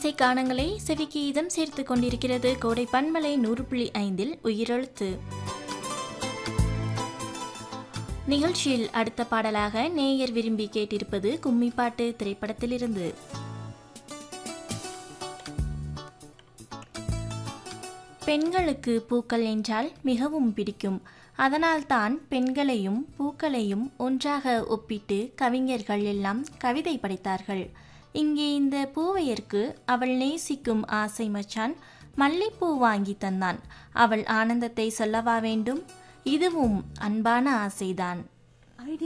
இன்னிசை காணங்களை செவிக்கு இதம் சேர்த்து கொண்டிருக்கிறது கோடை பன்மலை நூறு புள்ளி ஐந்தில் உயிரெழுத்து நிகழ்ச்சியில் அடுத்த பாடலாக நேயர் விரும்பி கேட்டிருப்பது கும்மிப்பாட்டு திரைப்படத்திலிருந்து பெண்களுக்கு பூக்கள் என்றால் மிகவும் பிடிக்கும் அதனால்தான் பெண்களையும் பூக்களையும் ஒன்றாக ஒப்பிட்டு கவிஞர்கள் எல்லாம் கவிதை படைத்தார்கள் இங்கே இந்த பூவையர்க்கு அவள் நேசிக்கும் ஆசை மச்சான் மல்லிப்பூ வாங்கி தந்தான் அவள் ஆனந்தத்தை சொல்லவா வேண்டும் இதுவும் அன்பான ஆசைதான்